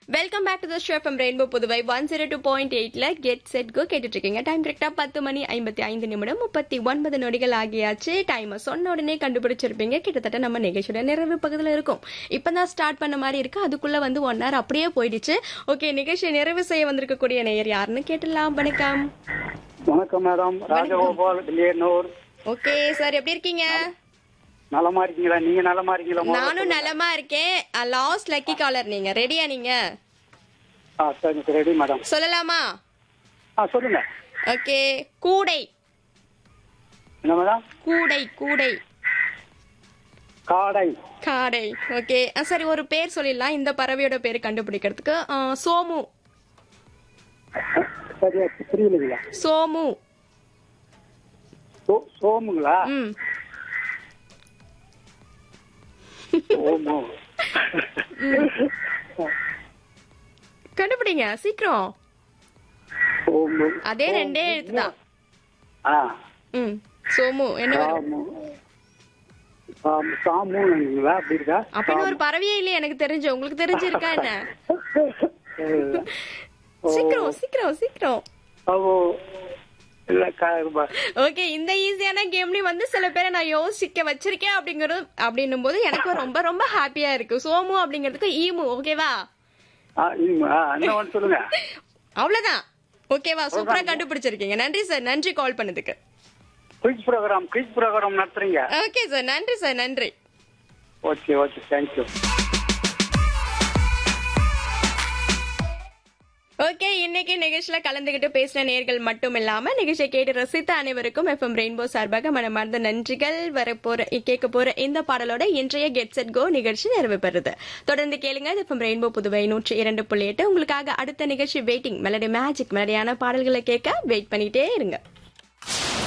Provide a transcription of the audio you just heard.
Welcome back to the show from rainbow Puduvai one zero two point எயிட்ல get set go கேட்டுட்டு இருக்கீங்க time கரெக்டா பத்து மணி ஐம்பத்தி ஐந்து நிமிடம் முப்பத்தி ஒன்பது நொடிகள் ஆகியாச்சு டைம் சொன்ன உடனே கண்டுபிடிச்சிருப்பீங்க கிட்டத்தட்ட நம்ம நிகழ்ச்சியோட நிறைவு பகுதியில் இருக்கும் இப்பதான் ஸ்டார்ட் பண்ண மாதிரி இருக்கு அதுக்குள்ள வந்து ஒன் ஹவர் அப்படியே போயிடுச்சு ஓகே நிகழ்ச்சியை நிறைவு செய்ய வந்திருக்கக்கூடிய நேயர் யாருன்னு கேட்டுலாம் வணக்கம் வணக்கம் madam Rajagopal Villianur okay sir எப்படி இருக்கீங்க நலமா இருக்கீங்களா நீங்க நலமா இருக்கீங்களா முதல்ல நானும் சொல்லுங்க. நலமா இருக்கேன் லாஸ்ட் லக்கி காலர் நீங்க ரெடியா நீங்க ஆ சரி ரெடி மேடம் சொல்லலாமா ஆ சொல்லுங்க ஓகே கூடை என்ன மேடம் கூடை கூடை காடை காடை ஓகே அஹ் சரி ஒரு பேர் சொல்லிடலாம் இந்த பறவையோட பேர் கண்டுபிடிக்கிறதுக்கு அஹ், சோமு சரியா புரியலைங்களா சோமு சோ- சோமுங்களா ம் சோமு கண்டுபிடிங்க சீக்கிரம் சோமு அதே ரெண்டே எழுத்து தான் ஆ ம் சோமு என்ன வரும் சாமு சாமு சாமுங்களா அப்படி இருக்கா அப்படின்னு ஒரு பறவையே இல்லையே எனக்கு தெரிஞ்சு உங்களுக்கு தெரிஞ்சிருக்கா என்ன சீக்கிரம் சீக்கிரம் சீக்கிரம் ஓ இல்ல கா- ஓகே இந்த ஈஸியான கேம்லயும் வந்து சில பேரை நான் யோசிக்க வச்சிருக்கேன் அப்படிங்கறது அப்படின்னும் போது எனக்கு ரொம்ப ரொம்ப ஹாப்பியா இருக்கு சோமு அப்படிங்கிறதுக்கு ஈமு ஓகேவா ஆ, ம், ஆ, இன்னும் ஒன்று சொல்லுங்க அவ்வளவுதான் ஓகேவா சூப்பரா கண்டுபிடிச்சிருக்கீங்க நன்றி சார் நன்றி கால் பண்ணதுக்கு குயிக் ப்ரோக்ராம் குயிக் ப்ரோக்ராம் நடத்துறீங்க ஓகே சார் நன்றி சார் நன்றி ஓகே ஓகே தேங்க்யூ ஓகே இன்னைக்கு நிகழ்ச்சியில கலந்துகிட்டு பேசின நேர்கள் மட்டும் இல்லாம நிகழ்ச்சியை கேட்டு ரசித்த அனைவருக்கும் எஃப்எம் ரெயின்போ சார்பாக மனமார்ந்த நன்றிகள் வரப்போற கேட்க போற இந்த பாடலோட இன்றைய கெட் செட் கோ நிகழ்ச்சி நிறைவு பெறுது தொடர்ந்து கேளுங்க எஃப்எம் ரெயின்போ புதுவை நூற்றி இரண்டு புள்ளி எட்டு உங்களுக்காக அடுத்த நிகழ்ச்சி வெயிட்டிங் மெலடி மேஜிக் மெலடியான பாடல்களை கேட்க வெயிட் பண்ணிட்டே இருங்க